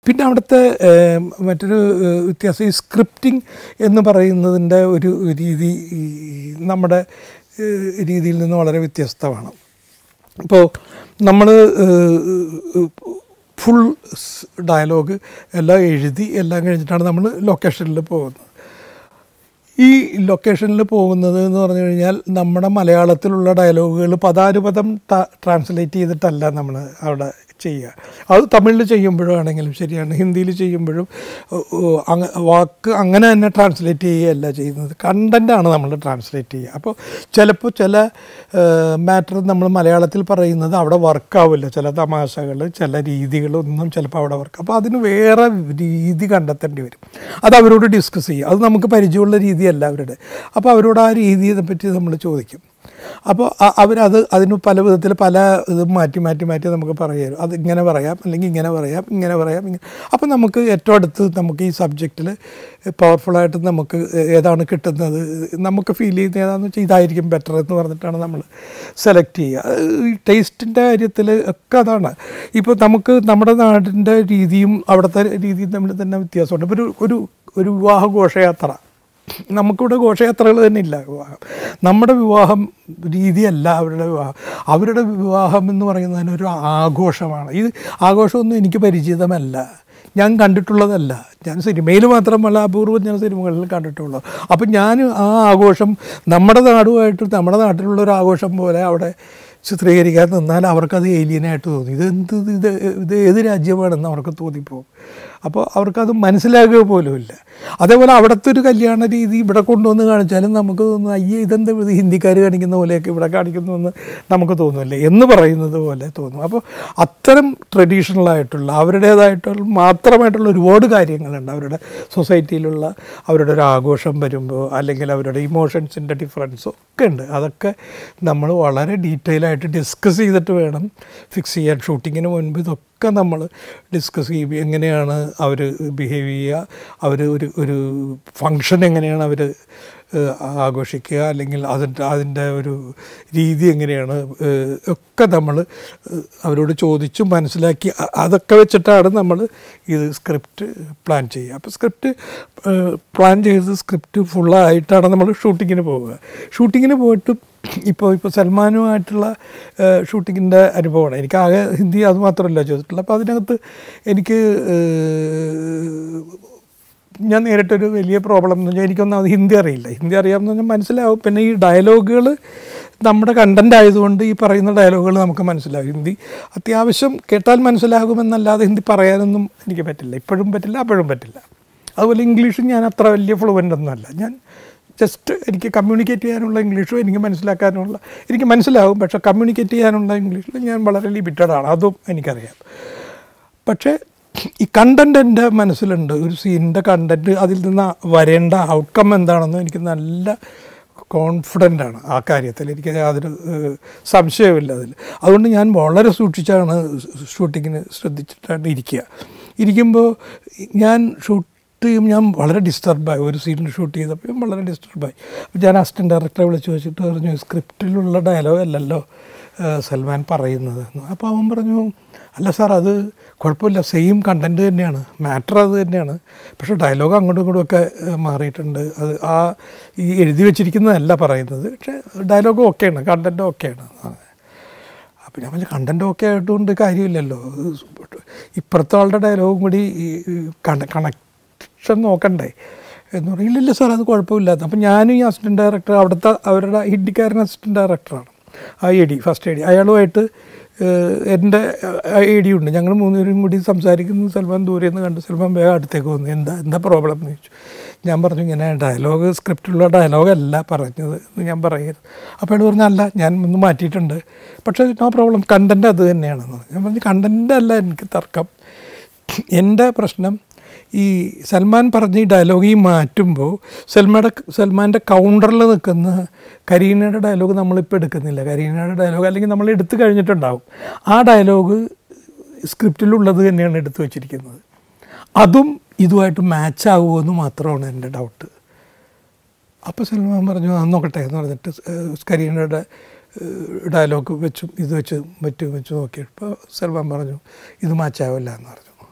പിന്നെ അവിടുത്തെ ഏം, മറ്റൊരു ഏഹ്, വ്യത്യാസം ഈ സ്ക്രിപ്റ്റിംഗ് എന്ന് പറയുന്നതിൻ്റെ ഒരു രീതി ഈ നമ്മുടെ ഏഹ്, രീതിയിൽ നിന്ന് വളരെ വ്യത്യസ്തമാണ് ഇപ്പോൾ നമ്മൾ ഫുൾ ഡയലോഗ് എല്ലാം എഴുതി എല്ലാം കഴിഞ്ഞിട്ടാണ് നമ്മൾ ലൊക്കേഷനിൽ പോകുന്നത് ഈ ലൊക്കേഷനിൽ പോകുന്നത് എന്ന് പറഞ്ഞു കഴിഞ്ഞാൽ നമ്മുടെ മലയാളത്തിലുള്ള ഡയലോഗുകൾ പദാനുപദം ട്രാൻസ്ലേറ്റ് ചെയ്തിട്ടല്ല നമ്മൾ അവിടെ ചെയ്യുക അത് തമിഴിൽ ചെയ്യുമ്പോഴാണെങ്കിലും ശരിയാണ് ഹിന്ദിയിൽ ചെയ്യുമ്പോഴും ഓ, ഓ, അങ്ങ- വാക്ക് അങ്ങനെ തന്നെ ട്രാൻസ്ലേറ്റ് ചെയ്യുകയല്ല ചെയ്യുന്നത് കണ്ടൻ്റാണ് നമ്മൾ ട്രാൻസ്ലേറ്റ് ചെയ്യുക അപ്പോൾ ചിലപ്പോൾ ചില മാറ്റർ നമ്മൾ മലയാളത്തിൽ പറയുന്നത് അവിടെ വർക്കാവില്ല ചില തമാശകൾ ചില രീതികളൊന്നും ചിലപ്പോൾ അവിടെ വർക്ക് അപ്പോൾ അതിന് വേറെ രീതി കണ്ടെത്തേണ്ടി വരും അത് അവരോട് ഡിസ്കസ് ചെയ്യും അത് നമുക്ക് പരിചയമുള്ള രീതിയല്ല അവരുടെ അപ്പോൾ അവരോട് ആ രീതിയെ പറ്റി നമ്മൾ ചോദിക്കും അപ്പോൾ അ- അവരത് അതിന് പല വിധത്തിൽ പല ഇത് മാറ്റി മാറ്റി മാറ്റി നമുക്ക് പറയാം അത് ഇങ്ങനെ പറയാം അല്ലെങ്കിൽ ഇങ്ങനെ പറയാം ഇങ്ങനെ പറയാം ഇങ്ങനെ അപ്പോൾ നമുക്ക് ഏറ്റവും അടുത്ത് നമുക്ക് ഈ സബ്ജക്റ്റിൽ പവർഫുള്ളായിട്ട് നമുക്ക് ഏതാണ് കിട്ടുന്നത് നമുക്ക് ഫീൽ ചെയ്യുന്നത് ഏതാണെന്ന് വെച്ചാൽ ഇതായിരിക്കും ബെറ്റർ എന്ന് പറഞ്ഞിട്ടാണ് നമ്മൾ സെലക്ട് ചെയ്യുക ഈ ടേസ്റ്റിൻ്റെ കാര്യത്തിൽ ഒക്കെ അതാണ് ഇപ്പോൾ നമുക്ക് നമ്മുടെ നാടിൻ്റെ രീതിയും അവിടുത്തെ രീതിയും തമ്മിൽ തന്നെ വ്യത്യാസമുണ്ട് ഇപ്പോൾ ഒരു ഒരു ഒരു വിവാഹ ഘോഷയാത്ര നമുക്കിവിടെ ഘോഷയാത്രകൾ തന്നെ ഇല്ല വിവാഹം നമ്മുടെ വിവാഹം രീതിയല്ല അവരുടെ വിവാഹം അവരുടെ വിവാഹം എന്ന് പറയുന്നതിന് ഒരു ആഘോഷമാണ് ഇത് ആഘോഷമൊന്നും എനിക്ക് പരിചിതമല്ല ഞാൻ കണ്ടിട്ടുള്ളതല്ല ഞാൻ സിനിമയിൽ മാത്രമല്ല അപൂർവം ഞാൻ സിനിമകളിൽ കണ്ടിട്ടുള്ളൂ അപ്പം ഞാൻ ആ ആഘോഷം നമ്മുടെ നാടുമായിട്ട് നമ്മുടെ നാട്ടിലുള്ള ഒരു ആഘോഷം പോലെ അവിടെ ചിത്രീകരിക്കാൻ നിന്നാൽ അവർക്കത് ഏലിയനായിട്ട് തോന്നി ഇത് എന്ത് ഇത് ഇത് ഏത് രാജ്യമാണെന്ന് അവർക്ക് തോന്നിപ്പോകും അപ്പോൾ അവർക്കത് മനസ്സിലാകുക പോലുമില്ല അതേപോലെ അവിടുത്തെ ഒരു കല്യാണ രീതി ഇവിടെ കൊണ്ടുവന്ന് കാണിച്ചാലും നമുക്ക് തോന്നുന്നു അയ്യേ ഇതെന്താ ഇത് ഹിന്ദിക്കാർ കാണിക്കുന്ന പോലെയൊക്കെ ഇവിടെ കാണിക്കുന്നു എന്ന് നമുക്ക് തോന്നുമല്ലേ എന്ന് പറയുന്നത് പോലെ തോന്നും അപ്പോൾ അത്തരം ട്രഡീഷണൽ ആയിട്ടുള്ള അവരുടേതായിട്ടുള്ള മാത്രമായിട്ടുള്ള ഒരുപാട് കാര്യങ്ങളുണ്ട് അവരുടെ സൊസൈറ്റിയിലുള്ള അവരുടെ ഒരു ആഘോഷം വരുമ്പോൾ അല്ലെങ്കിൽ അവരുടെ ഇമോഷൻസിൻ്റെ ഡിഫറൻസ് ഒക്കെ ഉണ്ട് അതൊക്കെ നമ്മൾ വളരെ ഡീറ്റെയിൽ ആയിട്ട് ഡിസ്കസ് ചെയ്തിട്ട് വേണം ഫിക്സ് ചെയ്യാൻ ഷൂട്ടിങ്ങിന് മുൻപ് ഇതൊക്കെ നമ്മൾ ഡിസ്കസ് ചെയ്യും എങ്ങനെയാണ് അവർ ബിഹേവ് ചെയ്യുക അവർ ഒരു ഒരു ഫങ്ഷൻ എങ്ങനെയാണ് അവർ ആഘോഷിക്കുക അല്ലെങ്കിൽ അതിൻ്റെ അതിൻ്റെ ഒരു രീതി എങ്ങനെയാണ് ഏഹ്, ഒക്കെ നമ്മൾ അവരോട് ചോദിച്ചു മനസ്സിലാക്കി അ- അതൊക്കെ വെച്ചിട്ടാണ് നമ്മൾ ഇത് സ്ക്രിപ്റ്റ് പ്ലാൻ ചെയ്യുക അപ്പോൾ സ്ക്രിപ്റ്റ് പ്ലാൻ ചെയ്ത് സ്ക്രിപ്റ്റ് ഫുള്ളായിട്ടാണ് നമ്മൾ ഷൂട്ടിങ്ങിന് പോവുക ഷൂട്ടിങ്ങിന് പോയിട്ട് ഇപ്പോൾ ഇപ്പോൾ സൽമാനുമായിട്ടുള്ള ഷൂട്ടിങ്ങിൻ്റെ അനുഭവമാണ് എനിക്ക് ആകെ ഹിന്ദി അത് മാത്രമല്ല ചോദിച്ചിട്ടുള്ളത് അപ്പോൾ അതിനകത്ത് എനിക്ക് ഏഹ്, ഞാൻ നേരിട്ടൊരു വലിയ പ്രോബ്ലം എന്ന് വെച്ചാൽ എനിക്കൊന്നും അത് ഹിന്ദി അറിയില്ല ഹിന്ദി അറിയാമെന്ന് പറഞ്ഞാൽ മനസ്സിലാവും പിന്നെ ഈ ഡയലോഗുകൾ നമ്മുടെ കണ്ടൻ്റ് ആയതുകൊണ്ട് ഈ പറയുന്ന ഡയലോഗുകൾ നമുക്ക് മനസ്സിലാവും ഹിന്ദി അത്യാവശ്യം കേട്ടാൽ മനസ്സിലാകുമെന്നല്ലാതെ ഹിന്ദി പറയാനൊന്നും എനിക്ക് പറ്റില്ല ഇപ്പോഴും പറ്റില്ല അപ്പോഴും പറ്റില്ല അതുപോലെ ഇംഗ്ലീഷും ഞാൻ അത്ര വലിയ ഫ്ലുവൻ്റ് ഒന്നുമല്ല ഞാൻ ജസ്റ്റ് എനിക്ക് കമ്മ്യൂണിക്കേറ്റ് ചെയ്യാനുള്ള ഇംഗ്ലീഷും എനിക്ക് മനസ്സിലാക്കാനുള്ള എനിക്ക് മനസ്സിലാവും പക്ഷേ കമ്മ്യൂണിക്കേറ്റ് ചെയ്യാനുള്ള ഇംഗ്ലീഷിൽ ഞാൻ വളരെ ലിമിറ്റഡ് ആണ് അതും എനിക്കറിയാം പക്ഷേ ഈ കണ്ടൻറ് എൻ്റെ മനസ്സിലുണ്ട് ഒരു സീനിൻ്റെ കണ്ടൻറ്റ് അതിൽ നിന്ന് വരേണ്ട ഔട്ട്കം എന്താണെന്ന് എനിക്ക് നല്ല കോൺഫിഡൻ്റ് ആണ് ആ കാര്യത്തിൽ എനിക്ക് യാതൊരു ഏഹ്, സംശയമില്ല അതിൽ അതുകൊണ്ട് ഞാൻ വളരെ സൂക്ഷിച്ചാണ് ഷൂട്ടിങ്ങിന് ശ്രദ്ധിച്ചിട്ടാണ് ഇരിക്കുക ഇരിക്കുമ്പോൾ ഞാൻ ഷൂട്ട് ചെയ്യും ഞാൻ വളരെ ഡിസ്റ്റർബായി ഒരു സീനിൽ ഷൂട്ട് ചെയ്തപ്പോൾ ഞാൻ വളരെ ഡിസ്റ്റർബായി അപ്പോൾ ഞാൻ അസിസ്റ്റൻറ്റ് ഡയറക്ടറെ വിളിച്ച് വെച്ചിട്ട് പറഞ്ഞു സ്ക്രിപ്റ്റിലുള്ള ഡയലോഗ് അല്ലല്ലോ ഏഹ്, സൽമാൻ പറയുന്നത് എന്ന്." അപ്പോൾ അവൻ പറഞ്ഞു അല്ല സാർ അത് കുഴപ്പമില്ല സെയിം കണ്ടൻറ്റ് തന്നെയാണ് മാറ്റർ അത് തന്നെയാണ് പക്ഷേ ഡയലോഗ് അങ്ങോട്ടും ഇങ്ങോട്ടും ഒക്കെ ഏഹ്, മാറിയിട്ടുണ്ട് അത് ആ ഈ എഴുതി വെച്ചിരിക്കുന്നതല്ല പറയുന്നത് പക്ഷേ ഡയലോഗ് ഓക്കെയാണ് കണ്ടൻറ്റ് ഓക്കെയാണ് അപ്പോൾ ഞാൻ പറഞ്ഞു കണ്ടൻറ്റ് ഓക്കെ ആയതുകൊണ്ട് കാര്യമില്ലല്ലോ ഇപ്പുറത്തെ ആളുടെ ഡയലോഗും കൂടി കണക്ഷൻ നോക്കണ്ടേ എന്ന് പറയും ഇല്ലില്ല സാർ അത് കുഴപ്പമില്ലാത്ത അപ്പം ഞാനും ഈ അസിസ്റ്റൻറ്റ് ഡയറക്ടർ അവിടുത്തെ അവരുടെ ഹിന്ദിക്കാരൻ അസിസ്റ്റൻറ്റ് ഡയറക്ടറാണ് ആ A D first A D അയാളുമായിട്ട് ഏഹ്, എൻ്റെ എ ഡി ഉണ്ട് ഞങ്ങൾ മൂന്നുപേരും കൂടി സംസാരിക്കുന്നു സൽമാൻ ദൂരെ നിന്ന് കണ്ട് സൽമാൻ വേഗം അടുത്തേക്ക് വന്നു എന്താ എന്താ പ്രോബ്ലം എന്ന് ചോദിച്ചു ഞാൻ പറഞ്ഞു ഇങ്ങനെ ഡയലോഗ് സ്ക്രിപ്റ്റിലുള്ള ഡയലോഗല്ല പറഞ്ഞത് എന്ന് ഞാൻ പറയുന്നത് അപ്പോൾ അയാൾ പറഞ്ഞു അല്ല ഞാൻ ഒന്ന് മാറ്റിയിട്ടുണ്ട് പക്ഷേ നോ പ്രോബ്ലം കണ്ടൻറ്റ് അത് തന്നെയാണെന്ന് പറഞ്ഞു ഞാൻ പറഞ്ഞു കണ്ടൻറ്റ് അല്ല എനിക്ക് തർക്കം എൻ്റെ പ്രശ്നം ഈ സൽമാൻ പറഞ്ഞ ഈ ഡയലോഗ് ഈ മാറ്റുമ്പോൾ സൽമാൻ്റെ സൽമാൻ്റെ കൗണ്ടറിൽ നിൽക്കുന്ന കരീനയുടെ ഡയലോഗ് നമ്മളിപ്പോൾ എടുക്കുന്നില്ല കരീനയുടെ ഡയലോഗ് അല്ലെങ്കിൽ നമ്മൾ എടുത്തു കഴിഞ്ഞിട്ടുണ്ടാവും ആ ഡയലോഗ് സ്ക്രിപ്റ്റിലുള്ളത് തന്നെയാണ് എടുത്തു വച്ചിരിക്കുന്നത് അതും ഇതുമായിട്ട് മാച്ച് ആകുമോ എന്ന് മാത്രമാണ് എൻ്റെ ഡൗട്ട് അപ്പോൾ സൽമാൻ പറഞ്ഞു ആ നോക്കട്ടെ എന്ന് പറഞ്ഞിട്ട് കരീനയുടെ ഡയലോഗ് വെച്ചും ഇത് വെച്ച് മറ്റും വെച്ച് നോക്കിയപ്പോൾ സൽമാൻ പറഞ്ഞു ഇത് മാച്ചാവില്ല എന്ന് പറഞ്ഞു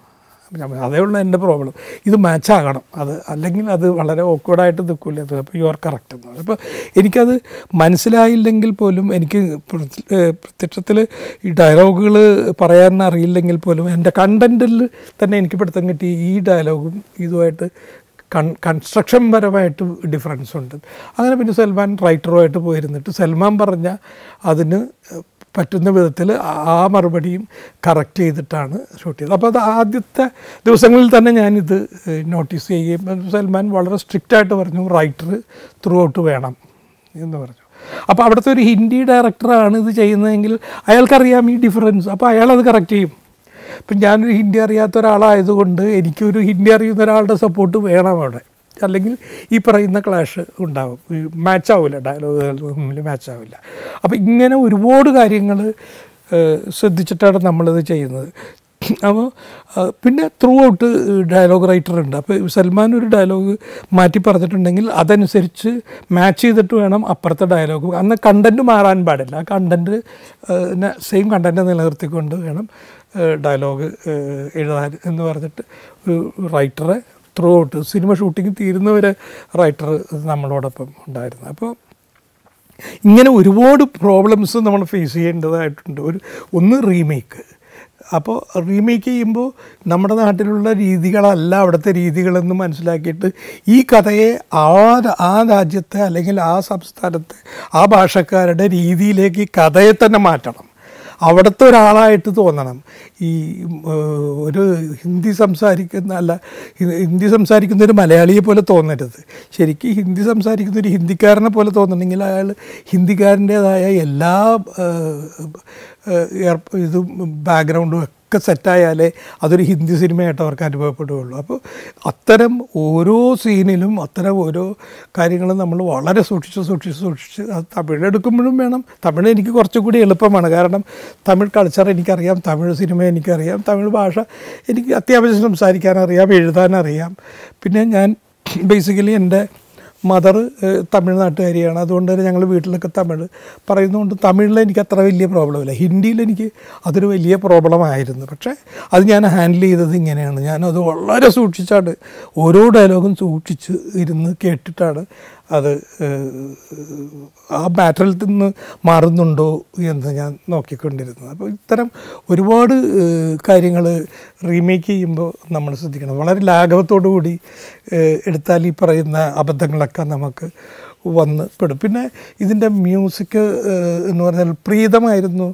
ഞാൻ പറഞ്ഞു, അതേ ഉള്ളൂ എൻ്റെ പ്രോബ്ലം ഇത് മാച്ച് ആകണം അത് അല്ലെങ്കിൽ അത് വളരെ ഓക്വേർഡായിട്ട് നിൽക്കില്ല അത് അപ്പോൾ യു ആർ കറക്റ്റ് എന്ന് അപ്പോൾ എനിക്കത് മനസ്സിലായില്ലെങ്കിൽ പോലും എനിക്ക് പ്രത്യക്ഷത്തിൽ ഈ ഡയലോഗുകൾ പറയാൻ അറിയില്ലെങ്കിൽ പോലും എൻ്റെ കണ്ടൻറ്റിൽ തന്നെ എനിക്ക് പിടുത്തം കിട്ടി ഈ ഡയലോഗും ഇതുമായിട്ട് കൺ കൺസ്ട്രക്ഷൻ പരമായിട്ട് ഡിഫറൻസ് ഉണ്ട് അങ്ങനെ പിന്നെ സൽമാൻ റൈറ്ററുമായിട്ട് പോയിരുന്നിട്ട് സൽമാൻ പറഞ്ഞ അതിന് പറ്റുന്ന വിധത്തിൽ ആ മറുപടിയും കറക്റ്റ് ചെയ്തിട്ടാണ് ഷൂട്ട് ചെയ്തത് അപ്പോൾ അത് ആദ്യത്തെ ദിവസങ്ങളിൽ തന്നെ ഞാനിത് നോട്ടീസ് ചെയ്യുകയും സൽമാൻ വളരെ സ്ട്രിക്റ്റായിട്ട് പറഞ്ഞു റൈറ്റർ ത്രൂ ഔട്ട് വേണം എന്ന് പറഞ്ഞു അപ്പോൾ അവിടുത്തെ ഒരു ഹിന്ദി ഡയറക്ടറാണ് ഇത് ചെയ്യുന്നതെങ്കിൽ അയാൾക്കറിയാം ഈ ഡിഫറൻസ് അപ്പോൾ അയാളത് കറക്റ്റ് ചെയ്യും ഇപ്പം ഞാനൊരു ഹിന്ദി അറിയാത്ത ഒരാളായതുകൊണ്ട് എനിക്കൊരു ഹിന്ദി അറിയുന്ന ഒരാളുടെ സപ്പോർട്ട് വേണം അവിടെ അല്ലെങ്കിൽ ഈ പറയുന്ന ക്ലാഷ് ഉണ്ടാവും മാച്ച് ആവില്ല ഡയലോഗുകൾ തമ്മിൽ മാച്ച് ആവില്ല അപ്പോൾ ഇങ്ങനെ ഒരുപാട് കാര്യങ്ങൾ ശ്രദ്ധിച്ചിട്ടാണ് നമ്മളിത് ചെയ്യുന്നത് അപ്പോൾ പിന്നെ ത്രൂ ഔട്ട് ഡയലോഗ് റൈറ്റർ ഉണ്ട് അപ്പോൾ സൽമാൻ ഒരു ഡയലോഗ് മാറ്റി പറഞ്ഞിട്ടുണ്ടെങ്കിൽ അതനുസരിച്ച് മാച്ച് ചെയ്തിട്ട് വേണം അപ്പുറത്തെ ഡയലോഗ് അന്ന് കണ്ടൻറ്റ് മാറാൻ പാടില്ല ആ കണ്ടൻറ്റ് സെയിം കണ്ടൻറ്റ് നിലനിർത്തിക്കൊണ്ട് വേണം ഡയലോഗ് എഴുതാൻ എന്ന് പറഞ്ഞിട്ട് ഒരു റൈറ്ററെ ത്രൂ ഔട്ട് സിനിമ ഷൂട്ടിംഗ് തീരുന്നവരെ റൈറ്റർ നമ്മളോടൊപ്പം ഉണ്ടായിരുന്നു അപ്പോൾ ഇങ്ങനെ ഒരുപാട് പ്രോബ്ലംസ് നമ്മൾ ഫേസ് ചെയ്യേണ്ടതായിട്ടുണ്ട് ഒരു ഒന്ന് റീമേക്ക് അപ്പോൾ റീമേക്ക് ചെയ്യുമ്പോൾ നമ്മുടെ നാട്ടിലുള്ള രീതികളല്ല അവിടുത്തെ രീതികളെന്ന് മനസ്സിലാക്കിയിട്ട് ഈ കഥയെ ആ ആ രാജ്യത്തെ അല്ലെങ്കിൽ ആ സംസ്ഥാനത്തെ ആ ഭാഷക്കാരുടെ രീതിയിലേക്ക് ഈ കഥയെ തന്നെ മാറ്റണം അവിടുത്തെ ഒരാളായിട്ട് തോന്നണം ഈ ഒരു ഹിന്ദി സംസാരിക്കുന്ന അല്ല ഹിന്ദി സംസാരിക്കുന്ന ഒരു മലയാളിയെ പോലെ തോന്നരുത് ശരിക്കും ഹിന്ദി സംസാരിക്കുന്ന ഒരു ഹിന്ദിക്കാരനെ പോലെ തോന്നണമെങ്കിൽ അയാൾ ഹിന്ദിക്കാരൻ്റേതായ എല്ലാ ഇതും ബാക്ക്ഗ്രൗണ്ടും ഒക്കെ സെറ്റായാലേ അതൊരു ഹിന്ദി സിനിമയായിട്ട് അവർക്ക് അനുഭവപ്പെടുകയുള്ളൂ അപ്പോൾ അത്തരം ഓരോ സീനിലും അത്തരം ഓരോ കാര്യങ്ങളും നമ്മൾ വളരെ സൂക്ഷിച്ച് സൂക്ഷിച്ച് സൂക്ഷിച്ച് അത് തമിഴ് എടുക്കുമ്പോഴും വേണം തമിഴ് എനിക്ക് കുറച്ചും കൂടി എളുപ്പമാണ് കാരണം തമിഴ് കൾച്ചർ എനിക്കറിയാം തമിഴ് സിനിമ എനിക്കറിയാം തമിഴ് ഭാഷ എനിക്ക് അത്യാവശ്യം സംസാരിക്കാനറിയാം എഴുതാനറിയാം പിന്നെ ഞാൻ ബേസിക്കലി എൻ്റെ മദർ തമിഴ്നാട്ടുകാരിയാണ് അതുകൊണ്ട് തന്നെ ഞങ്ങൾ വീട്ടിലൊക്കെ തമിഴ് പറയുന്നതുകൊണ്ട് തമിഴിൽ എനിക്ക് അത്ര വലിയ പ്രോബ്ലമില്ല ഹിന്ദിയിൽ എനിക്ക് അതൊരു വലിയ പ്രോബ്ലമായിരുന്നു പക്ഷേ അത് ഞാൻ ഹാൻഡിൽ ചെയ്തത് ഇങ്ങനെയാണ് ഞാനത് വളരെ സൂക്ഷിച്ചാണ് ഓരോ ഡയലോഗും സൂക്ഷിച്ച് ഇരുന്ന് കേട്ടിട്ടാണ് അത് ആ മാറ്ററിൽ നിന്ന് മാറുന്നുണ്ടോ എന്ന് ഞാൻ നോക്കിക്കൊണ്ടിരുന്നത് അപ്പോൾ ഇത്തരം ഒരുപാട് കാര്യങ്ങൾ റീമേക്ക് ചെയ്യുമ്പോൾ നമ്മൾ ശ്രദ്ധിക്കണം വളരെ ലാഘവത്തോടു കൂടി എടുത്താൽ ഈ പറയുന്ന അബദ്ധങ്ങളൊക്കെ നമുക്ക് വന്ന് പെടും പിന്നെ ഇതിൻ്റെ മ്യൂസിക് എന്ന് പറഞ്ഞാൽ പ്രീതമായിരുന്നു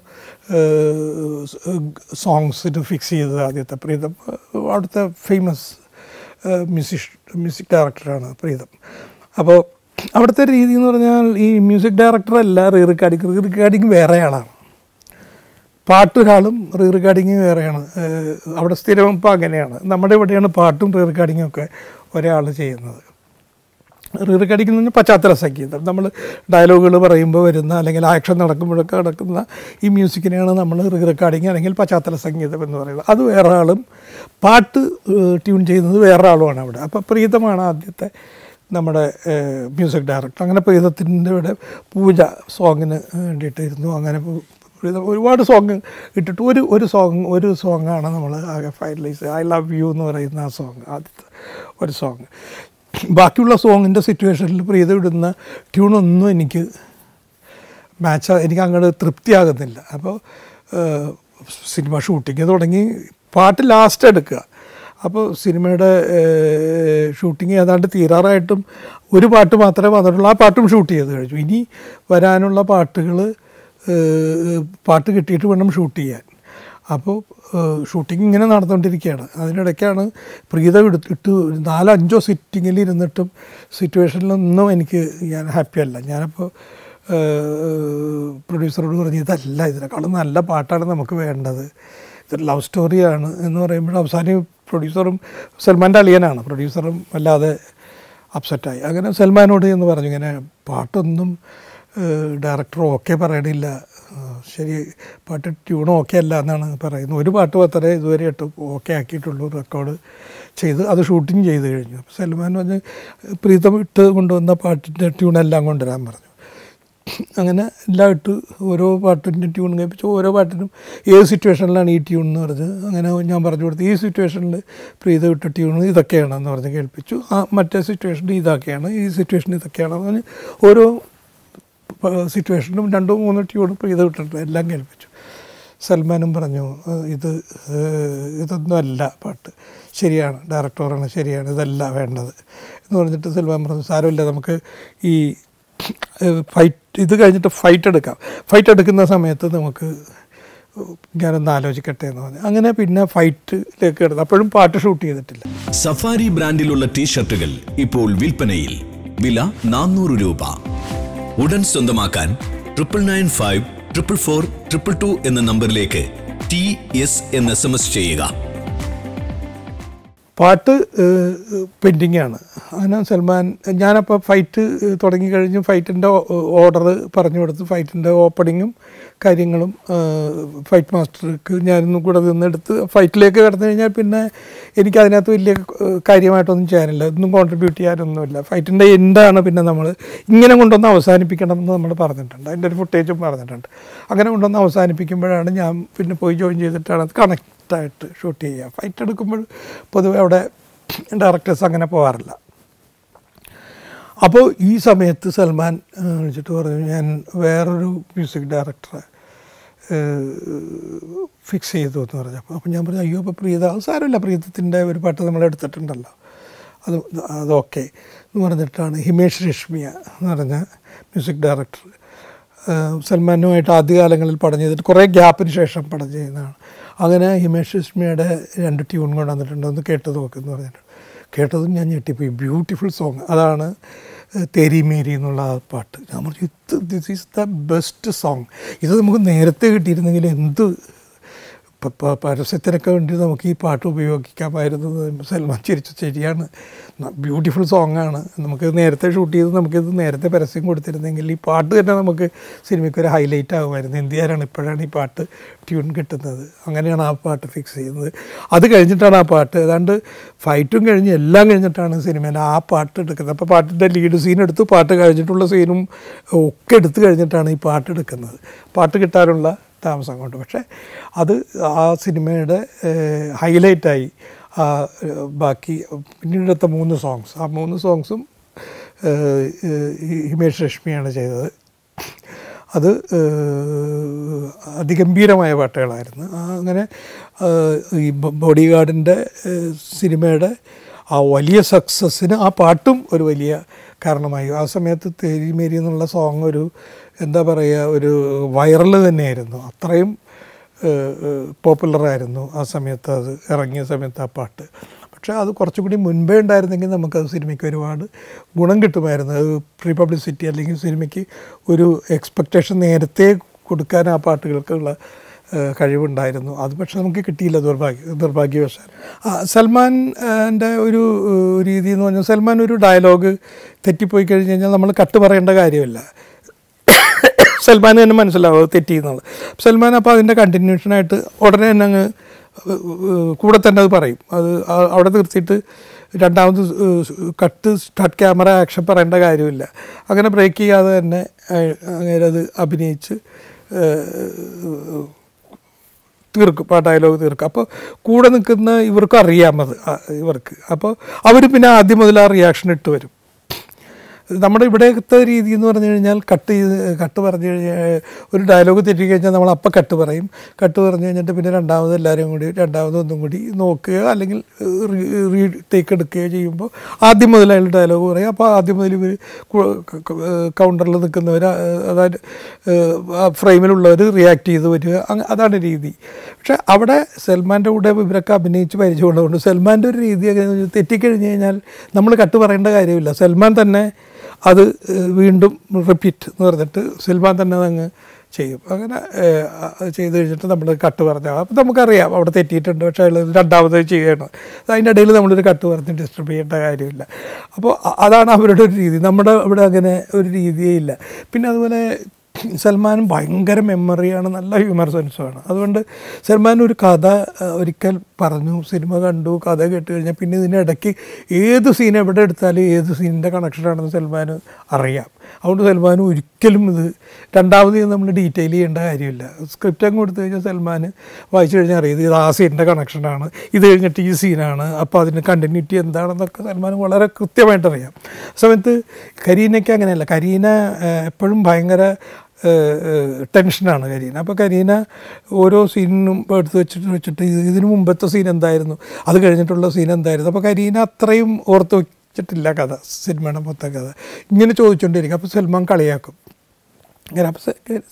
സോങ്സിന് ഫിക്സ് ചെയ്തത് ആദ്യത്തെ പ്രീതം അവിടുത്തെ ഫേമസ് മ്യൂസിഷ് മ്യൂസിക് ഡയറക്ടറാണ് പ്രീതം അപ്പോൾ അവിടുത്തെ രീതി എന്ന് പറഞ്ഞാൽ ഈ മ്യൂസിക് ഡയറക്ടറല്ല റീ റെക്കോർഡിങ് റീ റെക്കോർഡിങ് വേറെ ആളാണ് പാട്ടൊരാളും റീ റെക്കോർഡിങ് വേറെയാണ് അവിടെ സ്ഥിരം ഇപ്പോൾ അങ്ങനെയാണ് നമ്മുടെ ഇവിടെയാണ് പാട്ടും റീ റെക്കോർഡിങ്ങും ഒക്കെ ഒരാൾ ചെയ്യുന്നത് റീ റെക്കോർഡിംഗ് എന്ന് പറഞ്ഞാൽ പശ്ചാത്തല സംഗീതം നമ്മൾ ഡയലോഗുകൾ പറയുമ്പോൾ വരുന്ന അല്ലെങ്കിൽ ആക്ഷൻ നടക്കുമ്പോഴൊക്കെ നടക്കുന്ന ഈ മ്യൂസിക്കിനെയാണ് നമ്മൾ റീ റെക്കോർഡിങ് അല്ലെങ്കിൽ പശ്ചാത്തല സംഗീതം എന്ന് പറയുന്നത് അത് വേറെ ആളും പാട്ട് ട്യൂൺ ചെയ്യുന്നത് വേറെ ആളുമാണ് അവിടെ അപ്പോൾ പ്രീതമാണ് ആദ്യത്തെ നമ്മുടെ മ്യൂസിക് ഡയറക്ടർ അങ്ങനെ പ്രീതത്തിൻ്റെ ഇവിടെ പൂജ സോങ്ങിന് വേണ്ടിയിട്ടിരുന്നു അങ്ങനെ പ്രീതം ഒരുപാട് സോങ് ഇട്ടിട്ട് ഒരു ഒരു സോങ് ഒരു സോങ്ങാണ് നമ്മൾ ആകെ ഫൈനലൈസ് ഐ ലവ് യു എന്ന് പറയുന്ന ആ സോങ് ആദ്യത്തെ ഒരു സോങ് ബാക്കിയുള്ള സോങ്ങിൻ്റെ സിറ്റുവേഷനിൽ പ്രീത ഇടുന്ന ട്യൂണൊന്നും എനിക്ക് മാച്ച് എനിക്ക് അങ്ങോട്ട് തൃപ്തിയാകുന്നില്ല അപ്പോൾ സിനിമ ഷൂട്ടിങ് തുടങ്ങി പാട്ട് ലാസ്റ്റ് എടുക്കുക അപ്പോൾ സിനിമയുടെ ഷൂട്ടിങ് ഏതാണ്ട് തീരാറായിട്ടും ഒരു പാട്ട് മാത്രമേ വന്നിട്ടുള്ളൂ ആ പാട്ടും ഷൂട്ട് ചെയ്ത് കഴിഞ്ഞു ഇനി വരാനുള്ള പാട്ടുകൾ പാട്ട് കിട്ടിയിട്ട് വേണം ഷൂട്ട് ചെയ്യാൻ അപ്പോൾ ഷൂട്ടിംഗ് ഇങ്ങനെ നടന്നുകൊണ്ടിരിക്കുകയാണ് അതിനിടയ്ക്കാണ് പ്രീത എടുത്തിട്ട് നാലോ അഞ്ചോ സിറ്റിങ്ങിൽ ഇരുന്നിട്ടും സിറ്റുവേഷനിലൊന്നും എനിക്ക് ഞാൻ ഹാപ്പി അല്ല ഞാനപ്പോൾ പ്രൊഡ്യൂസറോട് പറഞ്ഞു ഇതല്ല ഇതിനേക്കാളും നല്ല പാട്ടാണ് നമുക്ക് വേണ്ടത് ഇതൊരു ലവ് സ്റ്റോറിയാണ് എന്ന് പറയുമ്പോൾ അവസാനം പ്രൊഡ്യൂസറും സൽമാൻ്റെ അളിയനാണ് പ്രൊഡ്യൂസറും വല്ലാതെ അപ്സെറ്റായി അങ്ങനെ സൽമാനോട് എന്ന് പറഞ്ഞു ഇങ്ങനെ പാട്ടൊന്നും ഡയറക്ടർ ഓക്കെ പറയണില്ല ശരി പാട്ട് ട്യൂണും ഓക്കെ അല്ല എന്നാണ് പറയുന്നത് ഒരു പാട്ട് മാത്രമേ ഇതുവരെ ഇട്ട് ഓക്കെ ആക്കിയിട്ടുള്ളൂ റെക്കോർഡ് ചെയ്ത് അത് ഷൂട്ടിങ് ചെയ്ത് കഴിഞ്ഞു അപ്പോൾ സൽമാൻ പറഞ്ഞ് പ്രീതം ഇട്ട് കൊണ്ടുവന്ന പാട്ടിൻ്റെ ട്യൂണെല്ലാം കൊണ്ടുവരാൻ പറഞ്ഞു അങ്ങനെ എല്ലാം ഇട്ട് ഓരോ പാട്ടിൻ്റെ ട്യൂൺ കേൾപ്പിച്ചു ഓരോ പാട്ടിനും ഏത് സിറ്റുവേഷനിലാണ് ഈ ട്യൂൺ എന്ന് പറഞ്ഞത് അങ്ങനെ ഞാൻ പറഞ്ഞു കൊടുത്തു ഈ സിറ്റുവേഷനിൽ പ്രീത വിട്ട ട്യൂൺ ഇതൊക്കെയാണെന്ന് പറഞ്ഞ് കേൾപ്പിച്ചു ആ മറ്റേ സിറ്റുവേഷനിൽ ഇതൊക്കെയാണ് ഈ സിറ്റുവേഷൻ ഇതൊക്കെയാണെന്ന് പറഞ്ഞ് ഓരോ സിറ്റുവേഷനും രണ്ടോ മൂന്നോ ട്യൂൺ പ്രീത വിട്ടിട്ടുണ്ട് എല്ലാം കേൾപ്പിച്ചു സൽമാനും പറഞ്ഞു "ഏഹ് ഇത് ഏഹ് ഇതൊന്നും അല്ല പാട്ട് ശരിയാണ് ഡയറക്ടറാണ് ശരിയാണ് ഇതല്ല വേണ്ടത് എന്ന് പറഞ്ഞിട്ട് സൽമാൻ പറഞ്ഞു സാരമില്ല നമുക്ക് ഈ ഫൈറ്റ് ഇത് കഴിഞ്ഞിട്ട് ഫൈറ്റ് എടുക്കാം ഫൈറ്റ് എടുക്കുന്ന സമയത്ത് നമുക്ക് ഞാനൊന്ന് ആലോചിക്കട്ടെ എന്ന് പറഞ്ഞു അങ്ങനെ പിന്നെ ഫൈറ്റിലേക്ക് കിടന്നു അപ്പോഴും പാട്ട് ഷൂട്ട് ചെയ്തിട്ടില്ല സഫാരി ബ്രാൻഡിലുള്ള ടീഷർട്ടുകൾ ഇപ്പോൾ വിൽപ്പനയിൽ വില നാനൂറ് രൂപ ഉടൻ സ്വന്തമാക്കാൻ triple nine five triple four triple two എന്ന നമ്പറിലേക്ക് ടി എസ് എന്ന് എസ് എം എസ് ചെയ്യുക പാട്ട് പെൻഡിങ് ആണ് അങ്ങനെ സൽമാൻ ഞാനപ്പോൾ ഫൈറ്റ് തുടങ്ങി കഴിഞ്ഞ് ഫൈറ്റിൻ്റെ ഓർഡർ പറഞ്ഞു കൊടുത്ത് ഫൈറ്റിൻ്റെ ഓപ്പണിങ്ങും കാര്യങ്ങളും ഫൈറ്റ് മാസ്റ്റർക്ക് ഞാനൊന്നും കൂടെ നിന്നെടുത്ത് ഫൈറ്റിലേക്ക് കടന്നു കഴിഞ്ഞാൽ പിന്നെ എനിക്ക് അതിനകത്ത് വലിയ ഏഹ്, കാര്യമായിട്ടൊന്നും ചെയ്യാനില്ല ഒന്നും കോൺട്രിബ്യൂട്ട് ചെയ്യാനൊന്നുമില്ല ഫൈറ്റിൻ്റെ എൻഡാണ് പിന്നെ നമ്മൾ ഇങ്ങനെ കൊണ്ടൊന്ന് അവസാനിപ്പിക്കണം എന്ന് നമ്മൾ പറഞ്ഞിട്ടുണ്ട് അതിൻ്റെ ഒരു ഫുട്ടേജും പറഞ്ഞിട്ടുണ്ട് അങ്ങനെ കൊണ്ടൊന്ന് അവസാനിപ്പിക്കുമ്പോഴാണ് ഞാൻ പിന്നെ പോയി ജോയിൻ ചെയ്തിട്ടാണ് അത് കണക്റ്റായിട്ട് ഷൂട്ട് ചെയ്യുക ഫൈറ്റ് എടുക്കുമ്പോൾ പൊതുവെ അവിടെ ഡയറക്ടേഴ്സ് അങ്ങനെ പോകാറില്ല അപ്പോൾ ഈ സമയത്ത് സൽമാൻ ആ, വിളിച്ചിട്ട് പറഞ്ഞു ഞാൻ വേറൊരു മ്യൂസിക് ഡയറക്ടറെ ഫിക്സ് ചെയ്തു എന്ന് പറഞ്ഞപ്പോൾ അപ്പോൾ ഞാൻ പറഞ്ഞു അയ്യോ അപ്പോൾ പ്രീത അത് സാരമില്ല പ്രീതത്തിൻ്റെ ഒരു പാട്ട് നമ്മൾ എടുത്തിട്ടുണ്ടല്ലോ അത് അതൊക്കെ എന്ന് പറഞ്ഞിട്ടാണ് ഹിമേഷ് രശ്മിയ എന്ന് പറഞ്ഞ മ്യൂസിക് ഡയറക്ടർ സൽമാനുമായിട്ട് ആദ്യകാലങ്ങളിൽ പടം ചെയ്തിട്ട് കുറേ ഗ്യാപ്പിന് ശേഷം പടം ചെയ്യുന്നതാണ് അങ്ങനെ ഹിമേഷ് രശ്മിയുടെ രണ്ട് ട്യൂൺ കൊണ്ടുവന്നിട്ടുണ്ട് ഒന്ന് കേട്ടത് നോക്കെന്ന് പറഞ്ഞിട്ട് കേട്ടതും ഞാൻ ഞെട്ടിപ്പോയി ബ്യൂട്ടിഫുൾ സോങ് അതാണ് ഏഹ്, തേരി മേരി എന്നുള്ള ആ പാട്ട് ഞാൻ പറഞ്ഞു ഇത് this is the best song ഇത് നമുക്ക് നേരത്തെ കിട്ടിയിരുന്നെങ്കിൽ എന്ത് പ- പ- പരസ്യത്തിനൊക്കെ വേണ്ടി നമുക്ക് ഈ പാട്ട് ഉപയോഗിക്കാമായിരുന്നു എന്ന് സൽമാൻ ചിരിച്ചു ശരിയാണ് ബ്യൂട്ടിഫുൾ സോങ്ങാണ് നമുക്ക് നേരത്തെ ഷൂട്ട് ചെയ്ത് നമുക്കിത് നേരത്തെ പരസ്യം കൊടുത്തിരുന്നെങ്കിൽ ഈ പാട്ട് തന്നെ നമുക്ക് സിനിമയ്ക്ക് ഒരു ഹൈലൈറ്റ് ആകുമായിരുന്നു എന്തിയാരാണ് ഇപ്പോഴാണ് ഈ പാട്ട് ട്യൂൺ കിട്ടുന്നത് അങ്ങനെയാണ് ആ പാട്ട് ഫിക്സ് ചെയ്യുന്നത് അത് കഴിഞ്ഞിട്ടാണ് ആ പാട്ട് ഏതാണ്ട് ഫൈറ്റും കഴിഞ്ഞ് എല്ലാം കഴിഞ്ഞിട്ടാണ് സിനിമയിൽ ആ പാട്ട് എടുക്കുന്നത് അപ്പോൾ പാട്ടിൻ്റെ ലീഡ് സീൻ എടുത്ത് പാട്ട് കഴിഞ്ഞിട്ടുള്ള സീനും ഒക്കെ എടുത്ത് കഴിഞ്ഞിട്ടാണ് ഈ പാട്ട് എടുക്കുന്നത് പാട്ട് കിട്ടാനുള്ള താമസം കൊണ്ട് പക്ഷേ അത് ആ സിനിമയുടെ ഹൈലൈറ്റായി ആ ഏഹ്, ബാക്കി പിന്നീടത്തെ മൂന്ന് സോങ്സ് ആ മൂന്ന് സോങ്സും ഏഹ്, ഏഹ്, ഈ ഹിമേഷ് രശ്മിയാണ് ചെയ്തത് അത് ഏഹ്, അതിഗംഭീരമായ പാട്ടുകളായിരുന്നു ആ അങ്ങനെ ഏഹ്, ഈ ബോഡി ഗാർഡിൻ്റെ സിനിമയുടെ ആ വലിയ സക്സസ്സിന് ആ പാട്ടും ഒരു വലിയ കാരണമായി ആ സമയത്ത് തേരി മേരി എന്നുള്ള സോങ് ഒരു എന്താ പറയുക ഒരു വൈറൽ തന്നെയായിരുന്നു അത്രയും പോപ്പുലറായിരുന്നു ആ സമയത്ത് അത് ഇറങ്ങിയ സമയത്ത് ആ പാട്ട് പക്ഷേ അത് കുറച്ചുകൂടി മുൻപേ ഉണ്ടായിരുന്നെങ്കിൽ നമുക്കത് സിനിമയ്ക്ക് ഒരുപാട് ഗുണം കിട്ടുമായിരുന്നു അത് പ്രീ പബ്ലിസിറ്റി അല്ലെങ്കിൽ സിനിമയ്ക്ക് ഒരു എക്സ്പെക്റ്റേഷൻ നേരത്തെ കൊടുക്കാൻ ആ പാട്ടുകൾക്കുള്ള ഏഹ് കഴിവുണ്ടായിരുന്നു അത് പക്ഷെ നമുക്ക് കിട്ടിയില്ല ദുർഭാഗ്യ നിർഭാഗ്യവശാൽ ആ, സൽമാൻ എൻ്റെ ഒരു ഏഹ്, രീതി എന്ന് പറഞ്ഞാൽ സൽമാൻ ഒരു ഡയലോഗ് തെറ്റിപ്പോയി കഴിഞ്ഞ് കഴിഞ്ഞാൽ നമ്മൾ കട്ട് പറയേണ്ട കാര്യമില്ല സൽമാൻ തന്നെ മനസ്സിലാവും അത് തെറ്റി എന്നുള്ളത് സൽമാൻ അപ്പോൾ അതിൻ്റെ കണ്ടിന്യൂഷനായിട്ട് ഉടനെ തന്നെ അങ്ങ് ഏഹ്, കൂടെ തന്നെ അത് പറയും അത് ആ- അവിടെ നിർത്തിയിട്ട് രണ്ടാമത് കട്ട് സ്റ്റാർട്ട് ക്യാമറ ആക്ഷൻ പറയേണ്ട കാര്യമില്ല അങ്ങനെ ബ്രേക്ക് ചെയ്യാതെ തന്നെ അയ- അങ്ങനെ അത് അഭിനയിച്ച് ഏഹ്, തീർക്കും ആ ഡയലോഗ് തീർക്കും അപ്പോൾ കൂടെ നിൽക്കുന്ന ഇവർക്കും അറിയാമത് ആ, ഇവർക്ക് അപ്പോൾ അവർ പിന്നെ ആദ്യം മുതൽ ആ റിയാക്ഷൻ ഇട്ട് വരും നമ്മുടെ ഇവിടത്തെ രീതി എന്ന് പറഞ്ഞു കഴിഞ്ഞാൽ കട്ട് ചെയ്ത് കട്ട് പറഞ്ഞു കഴിഞ്ഞാൽ ഒരു ഡയലോഗ് തെറ്റിക്കഴിഞ്ഞാൽ നമ്മൾ അപ്പം കട്ട് പറയും കട്ട് പറഞ്ഞു കഴിഞ്ഞിട്ട് പിന്നെ രണ്ടാമത് എല്ലാവരും കൂടി രണ്ടാമത് ഒന്നും കൂടി നോക്കുകയോ അല്ലെങ്കിൽ റീ ടേക്ക് എടുക്കുകയോ ചെയ്യുമ്പോൾ ആദ്യം മുതൽ അയാൾ ഡയലോഗ് പറയും അപ്പോൾ ആദ്യം മുതൽ ഇവർ കൗണ്ടറിൽ നിൽക്കുന്നവർ അതായത് ആ ഫ്രെയിമിലുള്ളവർ റിയാക്ട് ചെയ്ത് വരിക അങ്ങ- അതാണ് രീതി പക്ഷെ അവിടെ സൽമാൻ്റെ കൂടെ ഇവരൊക്കെ അഭിനയിച്ച് പരിചയമുള്ളതുകൊണ്ട് സൽമാൻ്റെ ഒരു രീതി എങ്ങനെയാണെന്ന് വെച്ചാൽ തെറ്റിക്കഴിഞ്ഞ് കഴിഞ്ഞാൽ നമ്മൾ കട്ട് പറയേണ്ട കാര്യമില്ല സൽമാൻ തന്നെ അത് ഏഹ്, വീണ്ടും റിപ്പീറ്റ് എന്ന് പറഞ്ഞിട്ട് സൽമാൻ തന്നെ അതങ്ങ് ചെയ്യും അങ്ങനെ ഏഹ്, അത് ചെയ്ത് കഴിഞ്ഞിട്ട് നമ്മൾ കട്ട് പറഞ്ഞാൽ അപ്പം നമുക്കറിയാം അവിടെ തെറ്റിയിട്ടുണ്ട് പക്ഷേ അയാൾ രണ്ടാമത് ചെയ്യണം അതിൻ്റെ ഇടയിൽ നമ്മളൊരു കട്ട് പറഞ്ഞ് ഡിസ്റ്റർബ് ചെയ്യേണ്ട കാര്യമില്ല അപ്പോൾ അ- അതാണ് അവരുടെ ഒരു രീതി നമ്മുടെ ഇവിടെ അങ്ങനെ ഒരു രീതിയേ ഇല്ല പിന്നെ അതുപോലെ സൽമാനും ഭയങ്കര മെമ്മറിയാണ് നല്ല ഹ്യൂമർ സെൻസുമാണ് അതുകൊണ്ട് സൽമാൻ ഒരു കഥ ആ, ഒരിക്കൽ പറഞ്ഞു സിനിമ കണ്ടു കഥ കേട്ട് കഴിഞ്ഞാൽ പിന്നെ ഇതിനിടയ്ക്ക് ഏത് സീൻ എവിടെ എടുത്താലും ഏത് സീനിൻ്റെ കണക്ഷനാണെന്ന് സൽമാൻ അറിയാം അതുകൊണ്ട് സൽമാൻ ഒരിക്കലും ഇത് രണ്ടാമത് ഇത് നമ്മൾ ഡീറ്റെയിൽ ചെയ്യേണ്ട കാര്യമില്ല സ്ക്രിപ്റ്റ് അങ്ങ് കൊടുത്തു കഴിഞ്ഞാൽ സൽമാൻ വായിച്ചു കഴിഞ്ഞാൽ അറിയാം ഇത് ആ സീനിൻ്റെ കണക്ഷനാണ് ഇത് കഴിഞ്ഞിട്ട് ഈ സീനാണ് അപ്പോൾ അതിന് കണ്ടിന്യൂറ്റി എന്താണെന്നൊക്കെ സൽമാൻ വളരെ കൃത്യമായിട്ട് അറിയാം ആ സമയത്ത് കരീനയ്ക്ക് അങ്ങനെയല്ല കരീന ഏഹ്, എപ്പോഴും ഭയങ്കര ഏഹ്, ഏഹ്, ടെൻഷനാണ് കരീന അപ്പോൾ കരീന ഓരോ സീനിനും എടുത്ത് വെച്ചിട്ട് വെച്ചിട്ട് ഇത് ഇതിന് മുമ്പത്തെ സീൻ എന്തായിരുന്നു അത് കഴിഞ്ഞിട്ടുള്ള സീൻ എന്തായിരുന്നു അപ്പോൾ കരീന അത്രയും ഓർത്ത് വെച്ചിട്ടില്ല കഥ സിനിമയുടെ മൊത്തം കഥ ഇങ്ങനെ ചോദിച്ചുകൊണ്ടിരിക്കും അപ്പോൾ സൽമാൻ കളിയാക്കും അങ്ങനെ അപ്പോൾ സ- ക-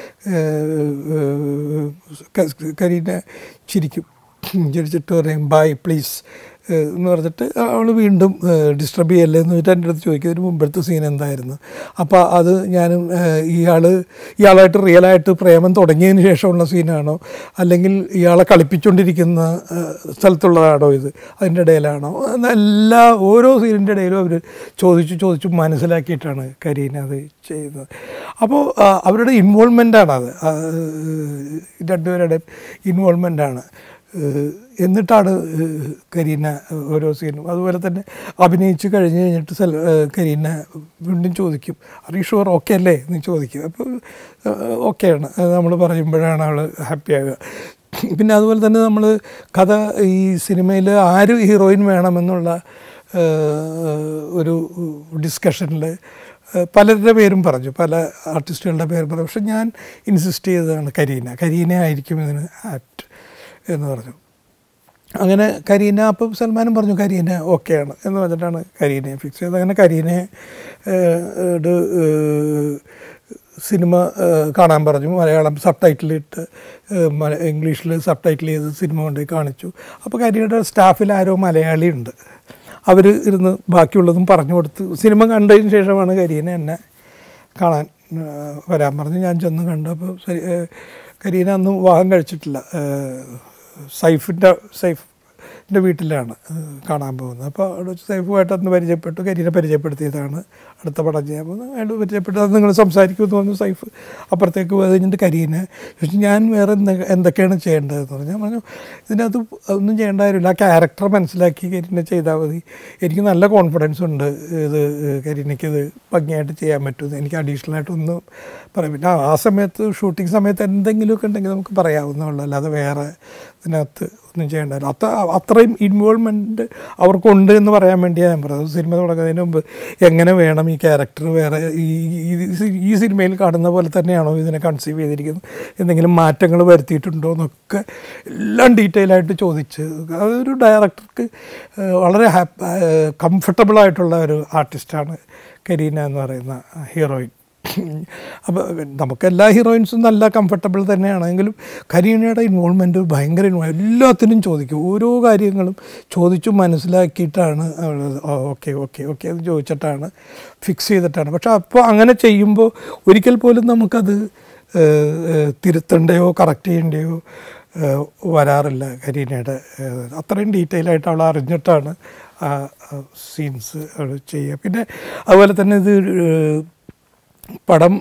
ഏഹ് ക- കരീന ചിരിക്കും ചിരിച്ചിട്ട് പറയും ബൈ പ്ലീസ് എന്ന് പറഞ്ഞിട്ട് അവൾ വീണ്ടും ഡിസ്റ്റർബ് ചെയ്യല്ലേ എന്ന് വെച്ചിട്ട് എൻ്റെ അടുത്ത് ചോദിക്കും ഇതിന് മുമ്പത്തെ സീൻ എന്തായിരുന്നു അപ്പോൾ അത് ഞാനും ഇയാൾ ഇയാളായിട്ട് റിയലായിട്ട് പ്രേമം തുടങ്ങിയതിന് ശേഷമുള്ള സീനാണോ അല്ലെങ്കിൽ ഇയാളെ കളിപ്പിച്ചുകൊണ്ടിരിക്കുന്ന ഏഹ്, സ്ഥലത്തുള്ളതാണോ ഇത് അതിൻ്റെ ഇടയിലാണോ എന്നെല്ലാ ഓരോ സീനിൻ്റെ ഇടയിലും അവർ ചോദിച്ചു ചോദിച്ചു മനസ്സിലാക്കിയിട്ടാണ് കരീന അത് ചെയ്യുന്നത് അപ്പോൾ ആ, അവരുടെ ഇൻവോൾവ്മെൻ്റാണ് അത് ആ, രണ്ടുപേരുടെയും ഇൻവോൾവ്മെൻ്റാണ് എന്നിട്ടാണ് ഏഹ്, കരീന ഓരോ സീനും അതുപോലെ തന്നെ അഭിനയിച്ച് കഴിഞ്ഞ് കഴിഞ്ഞിട്ട് സെൽ ഏഹ്, കരീന വീണ്ടും ചോദിക്കും അറി ഷുവർ ഓക്കെ അല്ലേ എന്ന് ചോദിക്കും അപ്പോൾ ഓക്കെയാണ് നമ്മൾ പറയുമ്പോഴാണ് അവൾ ഹാപ്പി ആകുക പിന്നെ അതുപോലെ തന്നെ നമ്മൾ കഥ ഈ സിനിമയിൽ ആര് ഹീറോയിൻ വേണമെന്നുള്ള ഏഹ്, ഒരു ഡിസ്കഷനിൽ പലരുടെ പേരും പറഞ്ഞു പല ആർട്ടിസ്റ്റുകളുടെ പേരും പറഞ്ഞു പക്ഷെ ഞാൻ ഇൻസിസ്റ്റ് ചെയ്തതാണ് കരീന കരീന ആയിരിക്കും ഇതിന് ആപ്റ്റ് എന്ന് പറഞ്ഞു അങ്ങനെ കരീന അപ്പം സൽമാനും പറഞ്ഞു കരീന ഓക്കെയാണ് എന്ന് പറഞ്ഞിട്ടാണ് കരീനയെ ഫിക്സ് ചെയ്തത് അങ്ങനെ കരീനെ സിനിമ ഏഹ്, കാണാൻ പറഞ്ഞു മലയാളം സബ് ടൈറ്റിലിട്ട് ഇംഗ്ലീഷിൽ സബ് ടൈറ്റിൽ ചെയ്ത് സിനിമ കൊണ്ടുപോയി കാണിച്ചു അപ്പോൾ കരീനയുടെ സ്റ്റാഫിൽ ആരോ മലയാളി ഉണ്ട് അവർ ഇരുന്ന് ബാക്കിയുള്ളതും പറഞ്ഞു കൊടുത്ത് സിനിമ കണ്ടതിന് ശേഷമാണ് കരീന എന്നെ കാണാൻ ഏഹ്, വരാൻ പറഞ്ഞു ഞാൻ ചെന്ന് കണ്ടു അപ്പോൾ സരി- ഏഹ്, കരീന അന്ന് വിവാഹം കഴിച്ചിട്ടില്ല ഏഹ്, സൈഫിൻ്റെ സൈഫിൻ്റെ വീട്ടിലാണ് ഏഹ്, കാണാൻ പോകുന്നത് അപ്പോൾ അവിടെ വെച്ച് സൈഫുമായിട്ട് അന്ന് പരിചയപ്പെട്ടു കരീനെ പരിചയപ്പെടുത്തിയതാണ് അടുത്ത പടം ചെയ്യാൻ പോകുന്നത് അയാൾ പരിചയപ്പെട്ടു അത് നിങ്ങൾ സംസാരിക്കുമെന്ന് പറഞ്ഞു സൈഫ് അപ്പുറത്തേക്ക് പോയി കഴിഞ്ഞിട്ട് കരീനെ ചോദിച്ചു ഞാൻ വേറെ എന്തൊ എന്തൊക്കെയാണ് ചെയ്യേണ്ടതെന്ന് പറഞ്ഞു ഞാൻ പറഞ്ഞു ഇതിനകത്ത് ഒന്നും ചെയ്യേണ്ട കാര്യമില്ല ആ ക്യാരക്ടർ മനസ്സിലാക്കി കരീനെ ചെയ്താൽ മതി എനിക്ക് നല്ല കോൺഫിഡൻസ് ഉണ്ട് ഇത് കരീനയ്ക്ക് ഇത് ഭംഗിയായിട്ട് ചെയ്യാൻ പറ്റും എനിക്ക് അഡീഷണൽ ആയിട്ട് ഒന്നും പറയാം പിന്നെ ആ സമയത്ത് ഷൂട്ടിംഗ് സമയത്ത് എന്തെങ്കിലുമൊക്കെ ഉണ്ടെങ്കിൽ നമുക്ക് പറയാവുന്നുള്ളൂ അല്ലാതെ വേറെ ഇതിനകത്ത് ഒന്നും ചെയ്യേണ്ടതില്ല അത്ര അത്രയും ഇൻവോൾവ്മെൻറ്റ് അവർക്കുണ്ട് എന്ന് പറയാൻ വേണ്ടിയാണ് ഞാൻ പറഞ്ഞത് സിനിമ തുടങ്ങുന്നതിന് മുമ്പ് എങ്ങനെ വേണം ഈ ക്യാരക്ടർ വേറെ ഈ ഈ- ഈ സിനിമയിൽ കാണുന്ന പോലെ തന്നെയാണോ ഇതിനെ കൺസീവ് ചെയ്തിരിക്കുന്നത് എന്തെങ്കിലും മാറ്റങ്ങൾ വരുത്തിയിട്ടുണ്ടോ എന്നൊക്കെ എല്ലാം ഡീറ്റെയിൽ ആയിട്ട് ചോദിച്ച് അതൊരു ഡയറക്ടർക്ക് ഏഹ്, വളരെ ഹാപ്പി കംഫർട്ടബിൾ ആയിട്ടുള്ള ഒരു ആർട്ടിസ്റ്റാണ് കരീന എന്ന് പറയുന്ന ഹീറോയിൻ അപ്പോൾ നമുക്ക് എല്ലാ ഹീറോയിൻസും നല്ല കംഫർട്ടബിൾ തന്നെയാണെങ്കിലും കരീനയുടെ ഇൻവോൾവ്മെൻറ്റ് ഭയങ്കര involve- എല്ലാത്തിനും ചോദിക്കും ഓരോ കാര്യങ്ങളും ചോദിച്ചു മനസ്സിലാക്കിയിട്ടാണ് അവൾ ഓക്കെ ഓക്കെ ഓക്കെ എന്ന് ചോദിച്ചിട്ടാണ് ഫിക്സ് ചെയ്തിട്ടാണ് പക്ഷെ അപ്പോൾ അങ്ങനെ ചെയ്യുമ്പോൾ ഒരിക്കൽ പോലും നമുക്കത് ഏഹ്, ഏഹ്, തിരുത്തണ്ടയോ കറക്റ്റ് ചെയ്യേണ്ടയോ ഏഹ്, വരാറില്ല കരീനയുടെ ഏഹ്, അത്രയും ഡീറ്റെയിൽ ആയിട്ട് അവൾ അറിഞ്ഞിട്ടാണ് ആ സീൻസ് അവൾ ചെയ്യുക പിന്നെ അതുപോലെ തന്നെ ഇത് ഏഹ്, പടം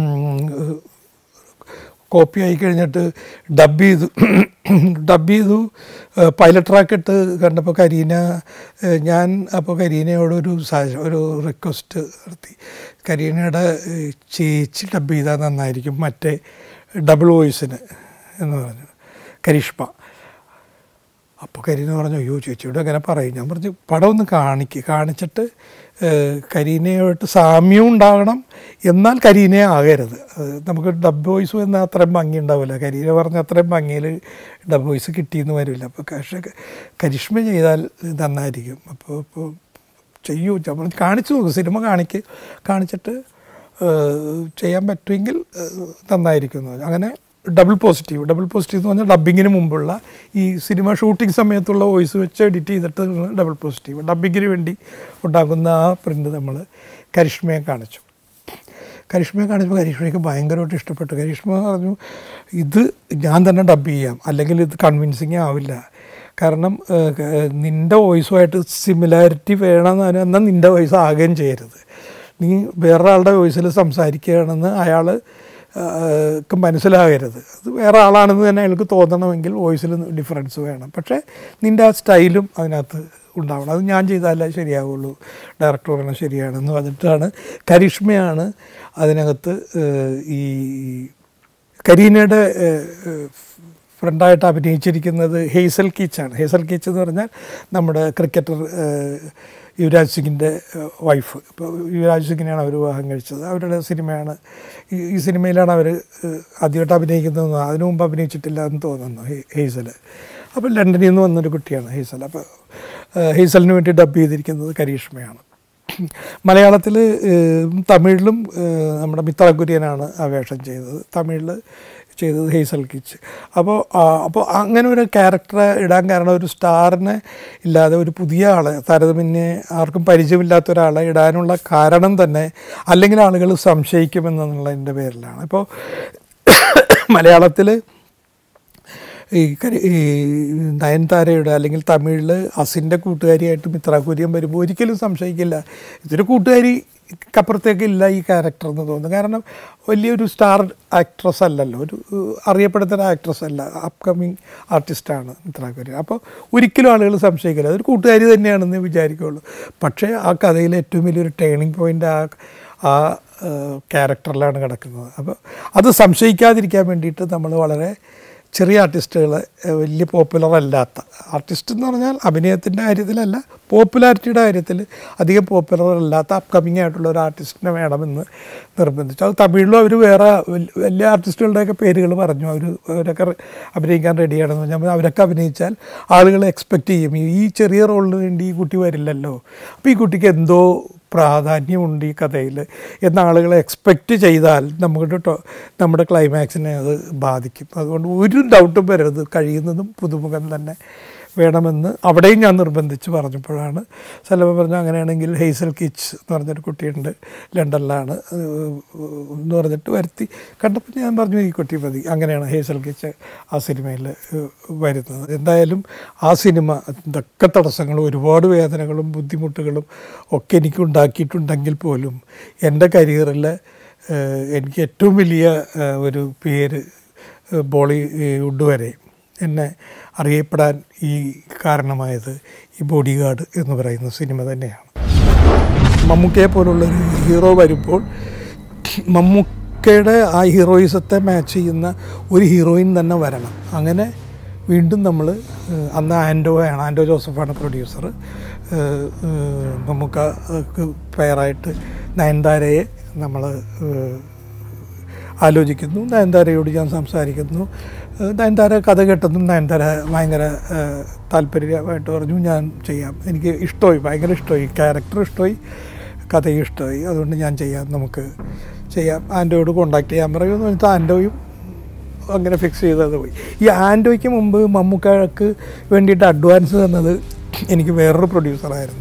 കോപ്പി ആയി കഴിഞ്ഞിട്ട് ഡബ് ചെയ്തു ഡബ് ചെയ്തു പൈലറ്റ് ട്രാക്ക് ഇട്ട് കണ്ടപ്പോൾ കരീന ഏഹ് ഞാൻ അപ്പോൾ കരീനയോടൊരു സജ- ഒരു റിക്വസ്റ്റ് നടത്തി കരീനയുടെ ഏഹ് ചേച്ചി ഡബ് ചെയ്താൽ നന്നായിരിക്കും മറ്റേ ഡബിൾ വോയിസിന് എന്ന് പറഞ്ഞു കരിഷ്മ അപ്പോൾ കരീന പറഞ്ഞു അയ്യോ ചേച്ചിയോട് അങ്ങനെ പറയും ഞാൻ പറഞ്ഞു പടം ഒന്ന് കാണിക്ക് കാണിച്ചിട്ട് ഏഹ്, കരീനയായിട്ട് സാമ്യം ഉണ്ടാകണം എന്നാൽ കരീനയെ ആകരുത് അത് നമുക്ക് ഡബ് വോയിസ് വന്നാൽ അത്രയും ഭംഗി ഉണ്ടാവില്ല കരീന പറഞ്ഞ അത്രയും ഭംഗിയിൽ ഡബ് വോയിസ് കിട്ടിയെന്ന് വരില്ല അപ്പോൾ പക്ഷേ കരിഷ്മ ചെയ്താൽ നന്നായിരിക്കും അപ്പോൾ ഇപ്പോൾ ചെയ്യൂ ഞാൻ പറഞ്ഞു കാണിച്ചു നോക്കും സിനിമ കാണിക്ക് കാണിച്ചിട്ട് ഏഹ്, ചെയ്യാൻ പറ്റുമെങ്കിൽ ഏഹ്, നന്നായിരിക്കും എന്ന് പറഞ്ഞു അങ്ങനെ ഡബിൾ പോസിറ്റീവ് ഡബിൾ പോസിറ്റീവ് എന്ന് പറഞ്ഞാൽ ഡബിങ്ങിന് മുമ്പുള്ള ഈ സിനിമ ഷൂട്ടിംഗ് സമയത്തുള്ള വോയിസ് വെച്ച് എഡിറ്റ് ചെയ്തിട്ട് ഡബിൾ പോസിറ്റീവ് ഡബിങ്ങിന് വേണ്ടി ഉണ്ടാക്കുന്ന ആ പ്രിൻ്റ് നമ്മൾ കരിഷ്മയെ കാണിച്ചു കരിഷ്മയെ കാണിച്ചപ്പോൾ കരിഷ്മയ്ക്ക് ഭയങ്കരമായിട്ട് ഇഷ്ടപ്പെട്ടു കരിഷ്മ പറഞ്ഞു ഇത് ഞാൻ തന്നെ ഡബ് ചെയ്യാം അല്ലെങ്കിൽ ഇത് കൺവിൻസിങ് ആവില്ല കാരണം ഏഹ്, ക- നിൻ്റെ വോയിസുമായിട്ട് സിമിലാരിറ്റി വേണമെന്ന് എന്നാൽ നിൻ്റെ വോയിസ് ആകുകയും ചെയ്യരുത് നീ വേറൊരാളുടെ വോയിസിൽ സംസാരിക്കുകയാണെന്ന് അയാൾ ഒക്കെ മനസ്സിലാകരുത് അത് വേറെ ആളാണെന്ന് തന്നെ അയാൾക്ക് തോന്നണമെങ്കിൽ വോയിസിൽ ഡിഫറൻസ് വേണം പക്ഷേ നിൻ്റെ ആ സ്റ്റൈലും അതിനകത്ത് ഉണ്ടാവണം അത് ഞാൻ ചെയ്താലേ ശരിയാവുള്ളൂ ഡയറക്ടർ പറഞ്ഞാൽ ശരിയാണെന്ന് പറഞ്ഞിട്ടാണ് കരിഷ്മയാണ് അതിനകത്ത് ഏഹ്, ഈ കരീനയുടെ ഏഹ്, ഫ്രണ്ടായിട്ട് അഭിനയിച്ചിരിക്കുന്നത് ഹെയ്സൽ കീച്ചാണ് ഹെയ്സൽ കീച്ച് എന്ന് പറഞ്ഞാൽ നമ്മുടെ ക്രിക്കറ്റർ ഏഹ്, യുവരാജ് സിംഗിൻ്റെ ഏഹ്, വൈഫ് ഇപ്പോൾ യുവരാജ് സിംഗിനെയാണ് അവർ വിവാഹം കഴിച്ചത് അവരുടെ സിനിമയാണ് ഈ ഈ സിനിമയിലാണ് അവർ ആദ്യമായിട്ട് അഭിനയിക്കുന്നത് അതിനു മുമ്പ് അഭിനയിച്ചിട്ടില്ല എന്ന് തോന്നുന്നു ഹെ- ഹെയ്സൽ അപ്പോൾ ലണ്ടനിൽ നിന്ന് വന്നൊരു കുട്ടിയാണ് ഹെയ്സൽ അപ്പോൾ ഏഹ്, ഹെയ്സലിന് വേണ്ടി ഡബ് ചെയ്തിരിക്കുന്നത് കരീഷ്മയാണ് മലയാളത്തിൽ തമിഴിലും ഏഹ്, നമ്മുടെ മിത്ര കുര്യനാണ് ആ വേഷം ചെയ്തത് തമിഴിൽ ചെയ്തത് ഹെയ്സൽ കിച്ച് അപ്പോൾ അപ്പോൾ അങ്ങനെ ഒരു ക്യാരക്ടറെ ഇടാൻ കാരണം ഒരു സ്റ്റാറിനെ ഇല്ലാതെ ഒരു പുതിയ ആളെ താരതമ്യേ ആർക്കും പരിചയമില്ലാത്ത ഒരാളെ ഇടാനുള്ള കാരണം തന്നെ അല്ലെങ്കിൽ ആളുകൾ സംശയിക്കുമെന്നുള്ളതിൻ്റെ പേരിലാണ് ഇപ്പോൾ മലയാളത്തിൽ ഈ കരി ഈ നയൻതാരയുടെ അല്ലെങ്കിൽ തമിഴിൽ അസിൻ്റെ കൂട്ടുകാരിയായിട്ട് മിത്ര കുര്യൻ വരുമ്പോൾ ഒരിക്കലും സംശയിക്കില്ല ഇതൊരു കൂട്ടുകാരിക്കപ്പുറത്തേക്ക് ഇല്ല ഈ ക്യാരക്ടർ എന്ന് തോന്നുന്നു കാരണം വലിയൊരു സ്റ്റാർ ആക്ട്രസ് അല്ലല്ലോ ഒരു ഏഹ്, അറിയപ്പെടുന്ന ആക്ട്രസ് അല്ല അപ്കമിങ് ആർട്ടിസ്റ്റാണ് മിത്ര കുര്യൻ അപ്പോൾ ഒരിക്കലും ആളുകൾ സംശയിക്കില്ല അതൊരു കൂട്ടുകാരി തന്നെയാണെന്ന് വിചാരിക്കുകയുള്ളൂ പക്ഷേ ആ കഥയിലെ ഏറ്റവും വലിയൊരു ടേണിംഗ് പോയിൻ്റ് ആ ആ ക്യാരക്ടറിലാണ് കിടക്കുന്നത് അപ്പോൾ അത് സംശയിക്കാതിരിക്കാൻ വേണ്ടിയിട്ട് നമ്മൾ വളരെ ചെറിയ ആർട്ടിസ്റ്റുകളെ ഏഹ്, വലിയ പോപ്പുലർ അല്ലാത്ത ആർട്ടിസ്റ്റ് എന്ന് പറഞ്ഞാൽ അഭിനയത്തിൻ്റെ കാര്യത്തിലല്ല പോപ്പുലാരിറ്റിയുടെ കാര്യത്തിൽ അധികം പോപ്പുലർ അല്ലാത്ത അപ്കമിങ് ആയിട്ടുള്ള ഒരു ആർട്ടിസ്റ്റിനെ വേണമെന്ന് നിർബന്ധിച്ചു അത് തമിഴിലും അവർ വേറെ വല്- വലിയ ആർട്ടിസ്റ്റുകളുടെയൊക്കെ പേരുകൾ പറഞ്ഞു അവർ അവരൊക്കെ റെ- അഭിനയിക്കാൻ റെഡിയാണെന്ന് പറഞ്ഞാൽ അവരൊക്കെ അഭിനയിച്ചാൽ ആളുകൾ എക്സ്പെക്റ്റ് ചെയ്യും ഈ ചെറിയ റോളിന് വേണ്ടി ഈ കുട്ടി വരില്ലല്ലോ അപ്പോൾ ഈ കുട്ടിക്ക് എന്തോ പ്രാധാന്യമുണ്ട് ഈ കഥയിൽ എന്ന ആളുകളെ എക്സ്പെക്റ്റ് ചെയ്താൽ നമ്മുടെ ടോ നമ്മുടെ ക്ലൈമാക്സിനെ അത് ബാധിക്കും അതുകൊണ്ട് ഒരു ഡൗട്ടും വരരുത് കഴിയുന്നതും പുതുമുഖം തന്നെ വേണമെന്ന് അവിടെയും ഞാൻ നിർബന്ധിച്ച് പറഞ്ഞപ്പോഴാണ് സലഭ പറഞ്ഞു അങ്ങനെയാണെങ്കിൽ ഹെയ്സൽ കിച്ച് എന്ന് പറഞ്ഞൊരു കുട്ടിയുണ്ട് ലണ്ടനിലാണ് ഏഹ്, എന്ന് പറഞ്ഞിട്ട് വരുത്തി കണ്ടപ്പോൾ ഞാൻ പറഞ്ഞു ഈ കുട്ടി മതി അങ്ങനെയാണ് ഹേസൽ കിച്ച് ആ സിനിമയിൽ ഏഹ്, വരുന്നത് എന്തായാലും ആ സിനിമ എന്തൊക്കെ തടസ്സങ്ങളും ഒരുപാട് വേദനകളും ബുദ്ധിമുട്ടുകളും ഒക്കെ എനിക്ക് ഉണ്ടാക്കിയിട്ടുണ്ടെങ്കിൽ പോലും എൻ്റെ കരിയറിൽ എനിക്ക് ഏറ്റവും വലിയ ഏഹ്, ഒരു പേര് ഏഹ്, ബോളിവുഡ് വരെ എന്നെ അറിയപ്പെടാൻ ഈ കാരണമായത് ഈ ബോഡി ഗാർഡ് എന്ന് പറയുന്ന സിനിമ തന്നെയാണ് മമ്മൂക്കയെ പോലുള്ളൊരു ഹീറോ വരുമ്പോൾ മമ്മൂക്കയുടെ ആ ഹീറോയിസത്തെ മാച്ച് ചെയ്യുന്ന ഒരു ഹീറോയിൻ തന്നെ വരണം അങ്ങനെ വീണ്ടും നമ്മൾ അന്ന് ആൻഡോ ആണ് ആൻഡോ ജോസഫാണ് പ്രൊഡ്യൂസർ മമ്മൂക്ക പെയറായിട്ട് നയൻതാരയെ നമ്മൾ ആലോചിക്കുന്നു നയൻതാരയോട് ഞാൻ സംസാരിക്കുന്നു ഏഹ് നയൻതാര കഥ കേട്ടതും നയൻതാര ഭയങ്കര ഏഹ് താല്പര്യമായിട്ട് പറഞ്ഞു ഞാൻ ചെയ്യാം എനിക്ക് ഇഷ്ടമായി ഭയങ്കര ഇഷ്ടമായി ക്യാരക്ടർ ഇഷ്ടമായി കഥയും ഇഷ്ടമായി അതുകൊണ്ട് ഞാൻ ചെയ്യാം നമുക്ക് ചെയ്യാം ആൻഡോയോട് കോണ്ടാക്ട് ചെയ്യാൻ പറയുമെന്ന് പറഞ്ഞിട്ട് ആൻഡോയും അങ്ങനെ ഫിക്സ് ചെയ്തത് പോയി ഈ ആൻഡോയ്ക്ക് മുമ്പ് മമ്മൂക്കക്ക് വേണ്ടിയിട്ട് അഡ്വാൻസ് തന്നത് എനിക്ക് വേറൊരു പ്രൊഡ്യൂസറായിരുന്നു